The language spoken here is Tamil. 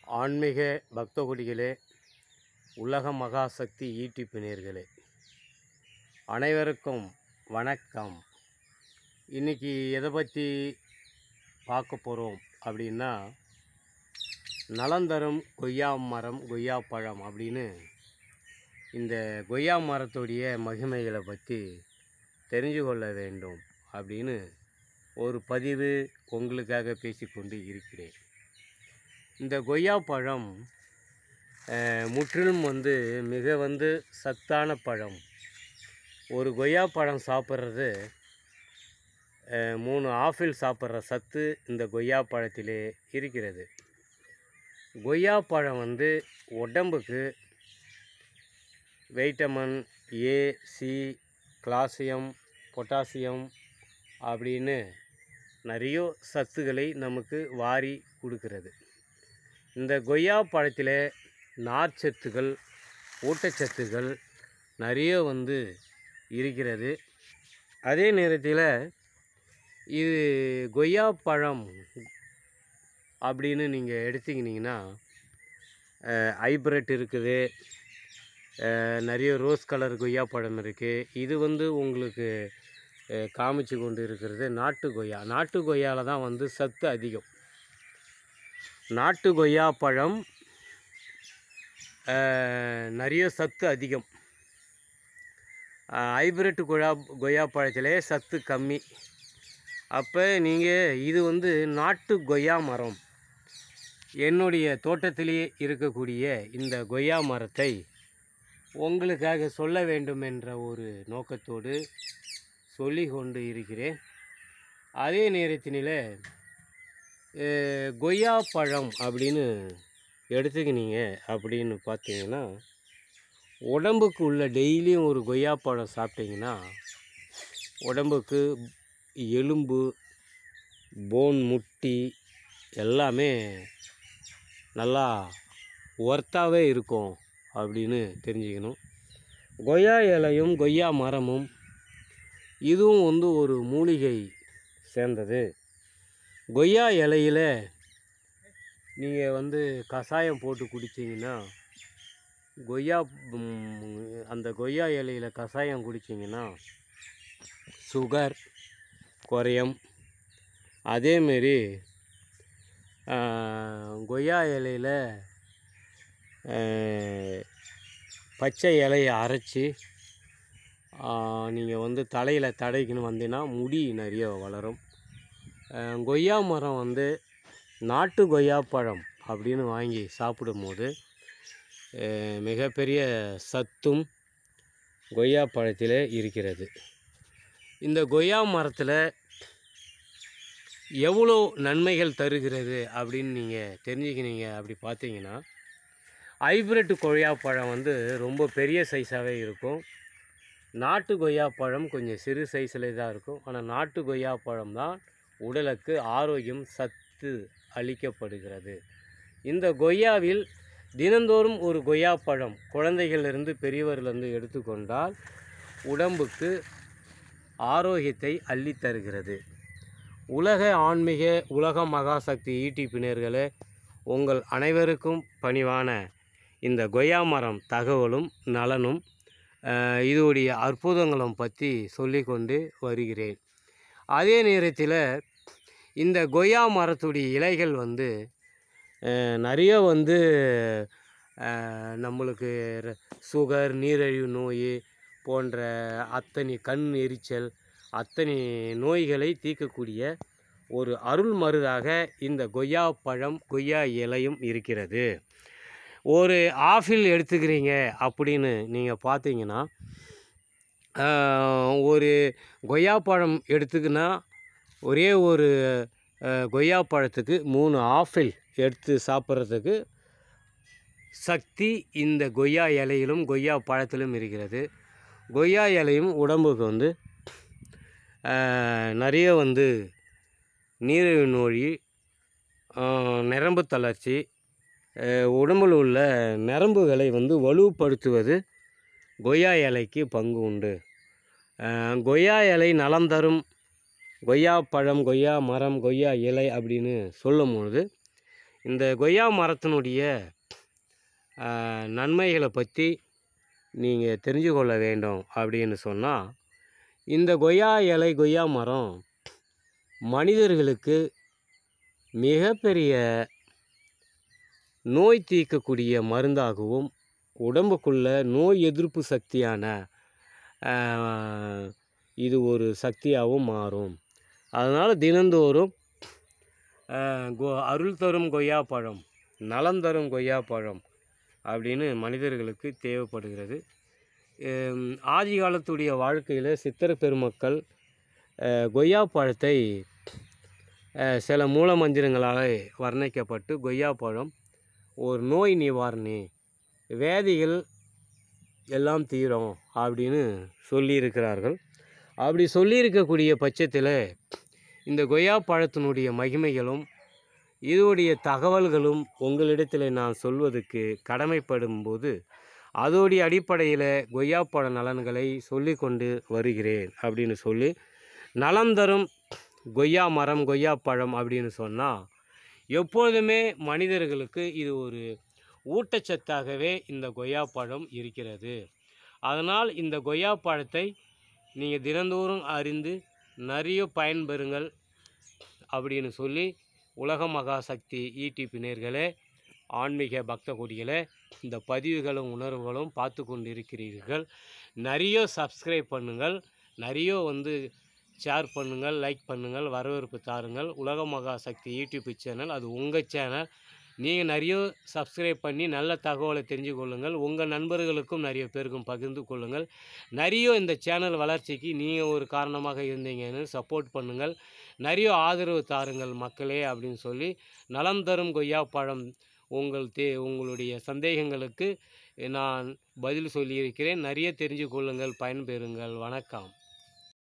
ஆன்மீக பக்த கொடிகளே உலக மகாசக்தி யூடியூப் நேயர்களே அனைவருக்கும் வணக்கம் இன்னைக்கு எதை பற்றி பார்க்க போகிறோம் அப்படின்னா நலந்தரும் கொய்யா மரம் கொய்யா பழம் அப்படின்னு இந்த கொய்யா மரத்துடைய மகிமைகளை பற்றி தெரிஞ்சு கொள்ள வேண்டும் அப்படின்னு ஒரு பதிவு உங்களுக்காக பேசிக்கொண்டு இருக்கிறேன் இந்த கொய்யா பழம் அஹ், முற்றிலும் வந்து மிக வந்து சத்தான பழம் ஒரு கொய்யா பழம் சாப்பிட்றது அஹ், மூணு ஆப்பிள் சாப்பிட்ற சத்து இந்த கொய்யா பழத்திலே இருக்கிறது கொய்யா பழம் வந்து உடம்புக்கு vitamin A C calcium potassium அப்படின்னு நிறைய சத்துக்களை நமக்கு வாரி கொடுக்கிறது இந்த கொய்யா பழத்தில் நார்ச்சத்துகள் ஊட்டச்சத்துகள் நிறைய வந்து இருக்கிறது அதே நேரத்தில் இது கொய்யா பழம் அப்படின்னு நீங்கள் எடுத்துக்கிட்டிங்கன்னா ஹைப்ரிட் இருக்குது அஹ், நிறைய ரோஸ் கலர் கொய்யா பழம் இருக்குது இது வந்து உங்களுக்கு அஹ், காமிச்சு கொண்டு இருக்கிறது நாட்டு கொய்யா நாட்டு கொய்யாவில் தான் வந்து சத்து அதிகம் நாட்டு கொய்யா பழம் அஹ், நிறைய சத்து அதிகம் ஹைப்ரிட் கொய்யா கொய்யா பழத்திலே சத்து கம்மி அப்போ நீங்கள் இது வந்து நாட்டு கொய்யா மரம் என்னுடைய தோட்டத்திலேயே இருக்கக்கூடிய இந்த கொய்யா மரத்தை உங்களுக்காக சொல்ல வேண்டும் என்ற ஒரு நோக்கத்தோடு சொல்லி கொண்டு இருக்கிறேன் அதே நேரத்தினில் அஹ், கொய்யா பழம் அப்படின்னு எடுத்துக்கினீங்க அப்படின்னு பார்த்தீங்கன்னா உடம்புக்கு உள்ள டெய்லியும் ஒரு கொய்யா பழம் சாப்பிட்டீங்கன்னா உடம்புக்கு எலும்பு போன் முட்டி எல்லாமே நல்லா ஒர்த்தாகவே இருக்கும் அப்படின்னு தெரிஞ்சுக்கணும் கொய்யா இலையும் கொய்யா மரமும் இதுவும் வந்து ஒரு மூலிகை சேர்ந்தது கொய்யா இலையில நீங்கள் வந்து கஷாயம் போட்டு குடிச்சிங்கன்னா கொய்யா ம், அந்த கொய்யா இலையில கஷாயம் குடிச்சிங்கன்னா சுகர் குறையும் அதேமாரி கொய்யா இலையில ஆஹ், பச்சை இலையை அரைச்சி நீங்கள் வந்து தலையில் தடைக்குன்னு வந்தீங்கன்னா முடி நிறைய வளரும் ஆஹ், கொய்யா மரம் வந்து நாட்டு கொய்யா பழம் அப்படின்னு வாங்கி சாப்பிடும்போது ஆஹ், மிகப்பெரிய சத்தும் கொய்யா பழத்தில் இருக்கிறது இந்த கொய்யா மரத்தில் எவ்வளோ நன்மைகள் தருகிறது அப்படின்னு நீங்கள் தெரிஞ்சுக்கினீங்க அப்படி பார்த்தீங்கன்னா ஹைப்ரிட் கொய்யா பழம் வந்து ரொம்ப பெரிய சைஸாகவே இருக்கும் நாட்டு கொய்யா பழம் கொஞ்சம் சிறு சைஸில் தான் இருக்கும் ஆனால் நாட்டு கொய்யா பழம் தான் உடலுக்கு ஆரோக்கியம் சத்து அளிக்கப்படுகிறது இந்த கொய்யாவில் தினந்தோறும் ஒரு கொய்யா பழம் குழந்தைகளிலிருந்து பெரியவர்லேருந்து எடுத்துக்கொண்டால் உடம்புக்கு ஆரோக்கியத்தை அள்ளித் தருகிறது உலக ஆன்மீக உலக மகாசக்தி ஈட்டிப்பினர்களே உங்கள் அனைவருக்கும் பணிவான இந்த கொய்யா மரம் தகவலும் நலனும் அஹ், இதோடைய அற்புதங்களும் பற்றி சொல்லிக்கொண்டு வருகிறேன் அதே நேரத்தில் இந்த கொய்யா மரத்துடைய இலைகள் வந்து அஹ், நிறைய வந்து அஹ், நம்மளுக்கு ர- சுகர் நீரிழிவு நோய் போன்ற அத்தனை கண் எரிச்சல் அத்தனை நோய்களை தீர்க்கக்கூடிய ஒரு அருள் மருந்தாக இந்த கொய்யா பழம் கொய்யா இலையும் இருக்கிறது ஒரு ஆப்பிள் எடுத்துக்கிறீங்க அப்படின்னு நீங்கள் பார்த்தீங்கன்னா ஆஹ், ஒரு கொய்யா பழம் எடுத்துக்கினா ஒரே ஒரு ஆஹ், கொய்யா பழத்துக்கு மூணு ஆப்பிள் எடுத்து சாப்பிட்றதுக்கு சக்தி இந்த கொய்யா இலையிலும் கொய்யா பழத்திலும் இருக்கிறது கொய்யா இலையும் உடம்புக்கு வந்து ஆஹ், நிறைய வந்து நீரிழிவு நோய் ஆஹ், நரம்பு தளர்ச்சி ஆஹ், உடம்பில் உள்ள நரம்புகளை வந்து வலுப்படுத்துவது கொய்யா இலைக்கு பங்கு உண்டு ஆஹ், கொய்யா இலை நலம் தரும் கொய்யா பழம் கொய்யா மரம் கொய்யா இலை அப்படின்னு சொல்லும் பொழுது இந்த கொய்யா மரத்தினுடைய ஆஹ், நன்மைகளை பற்றி நீங்கள் தெரிஞ்சு கொள்ள வேண்டும் அப்படின்னு சொன்னால் இந்த கொய்யா இலை கொய்யா மரம் மனிதர்களுக்கு மிகப்பெரிய நோய் தீர்க்கக்கூடிய மருந்தாகவும் உடம்புக்குள்ள நோய் எதிர்ப்பு சக்தியான ஆஹ், இது ஒரு சக்தியாகவும் மாறும் அதனால் தினந்தோறும் ஆஹ், கொ அருள் தரும் கொய்யாப்பழம் நலம் தரும் கொய்யாப்பழம் அப்படின்னு மனிதர்களுக்கு தேவைப்படுகிறது ஹம், ஆதி காலத்துடைய வாழ்க்கையில் சித்தர் பெருமக்கள் ஆஹ், கொய்யாப்பழத்தை ஆஹ், சில மூலமந்திரங்களால் வர்ணிக்கப்பட்டு கொய்யாப்பழம் ஒரு நோய் நிவாரணி வேதிகள் எல்லாம் தீரும் அப்படின்னு சொல்லியிருக்கிறார்கள் அப்படி சொல்லியிருக்கக்கூடிய பட்சத்தில் இந்த கொய்யா பழத்தினுடைய மகிமைகளும் இதோடைய தகவல்களும் உங்களிடத்தில் நான் சொல்வதற்கு கடமைப்படும் போது அதோடைய அடிப்படையில் கொய்யாப்பழ நலன்களை சொல்லிக்கொண்டு வருகிறேன் அப்படின்னு சொல்லி நலம் தரும் கொய்யா மரம் கொய்யாப்பழம் அப்படின்னு சொன்னால் எப்பொழுதுமே மனிதர்களுக்கு இது ஒரு ஊட்டச்சத்தாகவே இந்த கொய்யாப்பழம் இருக்கிறது அதனால் இந்த கொய்யாப்பழத்தை நீங்கள் தினந்தோறும் அறிந்து நிறைய பயன்பெறுங்கள் அப்படின்னு சொல்லி உலக மகாசக்தி ஈடிபி நேர்களே ஆன்மீக பக்த கொடிகளே இந்த பதிவுகளும் உணர்வுகளும் பார்த்து கொண்டு இருக்கிறீர்கள் நிறைய சப்ஸ்கிரைப் பண்ணுங்கள் நிறைய வந்து ஷேர் பண்ணுங்கள் லைக் பண்ணுங்கள் வரவேற்பு தாருங்கள் உலக மகாசக்தி யூடியூப் சேனல் அது உங்கள் சேனல் நீங்கள் நிறைய சப்ஸ்கிரைப் பண்ணி நல்ல தகவலை தெரிஞ்சு கொள்ளுங்கள் உங்கள் நண்பர்களுக்கும் நிறைய பேருக்கும் பகிர்ந்து கொள்ளுங்கள் நிறைய இந்த சேனல் வளர்ச்சிக்கு நீங்கள் ஒரு காரணமாக இருந்தீங்கன்னு சப்போர்ட் பண்ணுங்கள் நிறைய ஆதரவு தாருங்கள் மக்களே அப்படின்னு சொல்லி நலம் தரும் கொய்யாப்பழம் உங்கள் தே உங்களுடைய சந்தேகங்களுக்கு நான் பதில் சொல்லியிருக்கிறேன் நிறைய தெரிஞ்சு கொள்ளுங்கள் பயன்பெறுங்கள் வணக்கம்